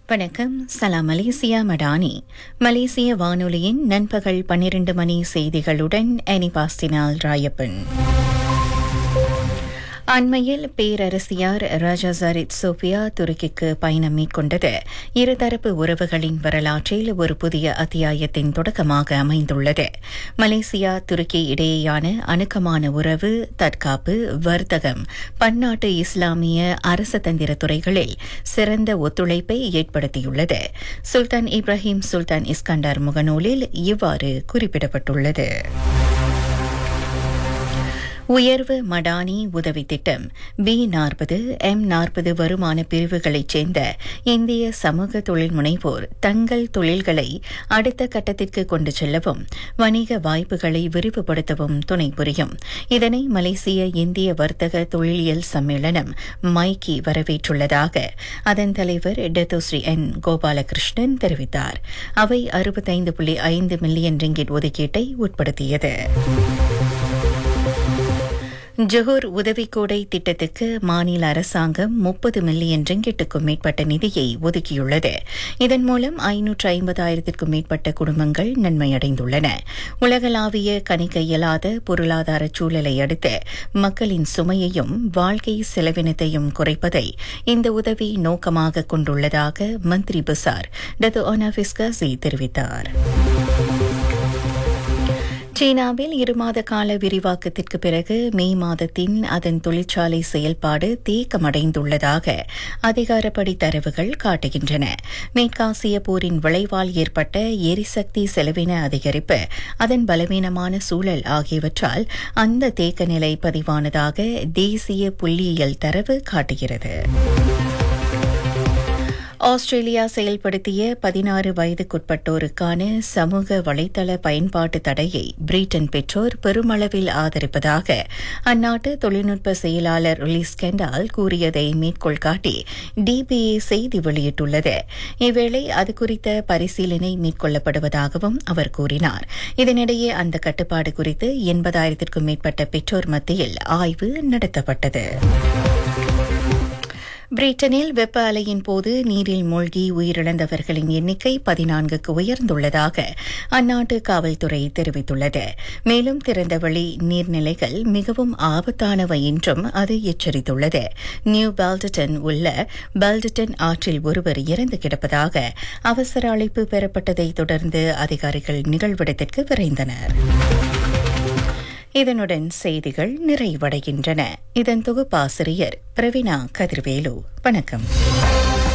வணக்கம் சலாம் மலேசியா மடானி மலேசிய வானொலியின் நண்பகல் பன்னிரண்டு மணி செய்திகளுடன் அனிபாஸ்டினால் ராயப்பன் அண்மையில் பேரரசியார் ராஜா ஜரித் சோபியா துருக்கிக்கு பயணம் மேற்கொண்டது இருதரப்பு உறவுகளின் வரலாற்றில் ஒரு புதிய அத்தியாயத்தின் தொடக்கமாக அமைந்துள்ளது மலேசியா துருக்கி இடையேயான அணுக்கமான உறவு தற்காப்பு வர்த்தகம் பன்னாட்டு இஸ்லாமிய அரசதந்திர துறைகளில் சிறந்த ஒத்துழைப்பை ஏற்படுத்தியுள்ளது சுல்தான் இப்ராஹிம் சுல்தான் இஸ்கண்டர் முகநூலில் இவ்வாறு குறிப்பிடப்பட்டுள்ளது உயர்வு மடானி உதவி திட்டம் பி நாற்பது எம் நாற்பது வருமான பிரிவுகளைச் சேர்ந்த இந்திய சமூக தொழில் முனைவோர் தங்கள் தொழில்களை அடுத்த கட்டத்திற்கு கொண்டு செல்லவும் வணிக வாய்ப்புகளை விரிவுபடுத்தவும் துணை புரியும் இதனை மலேசிய இந்திய வர்த்தக தொழிலியல் சம்மேளனம் மைக்கி வரவேற்றுள்ளதாக அதன் தலைவர் டெத்தோஸ்ரீ என் கோபாலகிருஷ்ணன் தெரிவித்தார் அவை அறுபத்தைந்து புள்ளி ஐந்து மில்லியன் ரிங்கிட் ஒதுக்கீட்டை உட்படுத்தியது ஜொஹூர் உதவிக்கோடை திட்டத்துக்கு மாநில அரசாங்கம் முப்பது மில்லியன் ரிங்கிட்டுக்கும் மேற்பட்ட நிதியை ஒதுக்கியுள்ளது இதன் மூலம் ஐநூற்று ஐம்பதாயிரத்திற்கும் மேற்பட்ட குடும்பங்கள் நன்மையடைந்துள்ளன உலகளாவிய கணிக்க இயலாத பொருளாதார சூழலை அடுத்து மக்களின் சுமையையும் வாழ்க்கை செலவினத்தையும் குறைப்பதை இந்த உதவி நோக்கமாக கொண்டுள்ளதாக மந்திரி பசார் டது ஒனாபிஸ்காசி தெரிவித்தார் சீனாவில் இருமாத கால விரிவாக்கத்திற்கு பிறகு மே மாதத்தின் அதன் தொழிற்சாலை செயல்பாடு தேக்கமடைந்துள்ளதாக அதிகாரப்படி தரவுகள் காட்டுகின்றன மேற்காசிய போரின் விளைவால் ஏற்பட்ட எரிசக்தி செலவின அதிகரிப்பு அதன் பலவீனமான சூழல் ஆகியவற்றால் அந்த தேக்க நிலை பதிவானதாக தேசிய புள்ளியியல் தரவு காட்டுகிறது ஆஸ்திரேலியா செயல்படுத்திய பதினாறு வயதுக்குட்பட்டோருக்கான சமூக வலைதள பயன்பாட்டு தடையை பிரிட்டன் பெற்றோர் பெருமளவில் ஆதரிப்பதாக அந்நாட்டு தொழில்நுட்ப செயலாளர் ரிலீஸ் கெண்டால் கூறியதை மேற்கோள் காட்டி டிபிஏ செய்தி வெளியிட்டுள்ளது இவ்வேளை அது குறித்த பரிசீலனை மேற்கொள்ளப்படுவதாகவும் அவர் கூறினார் இதனிடையே அந்த கட்டுப்பாடு குறித்து எண்பதாயிரத்திற்கும் மேற்பட்ட பெற்றோர் மத்தியில் ஆய்வு நடத்தப்பட்டது பிரிட்டனில் வெப்ப அலையின் போது நீரில் மூழ்கி உயிரிழந்தவர்களின் எண்ணிக்கை பதினான்குக்கு உயர்ந்துள்ளதாக அந்நாட்டு காவல்துறை தெரிவித்துள்ளது மேலும் திறந்தவெளி நீர்நிலைகள் மிகவும் ஆபத்தானவை என்றும் அது எச்சரித்துள்ளது நியூ பால்டடன் உள்ள பால்டடன் ஆற்றில் ஒருவர் இறந்து கிடப்பதாக அவசர அழைப்பு பெறப்பட்டதை தொடர்ந்து அதிகாரிகள் நிகழ்விடத்திற்கு விரைந்தனர் இதனுடன் செய்திகள் நிறைவடைகின்றன இதன் தொகுப்பாசிரியர் பிரவீனா கதிர்வேலு வணக்கம்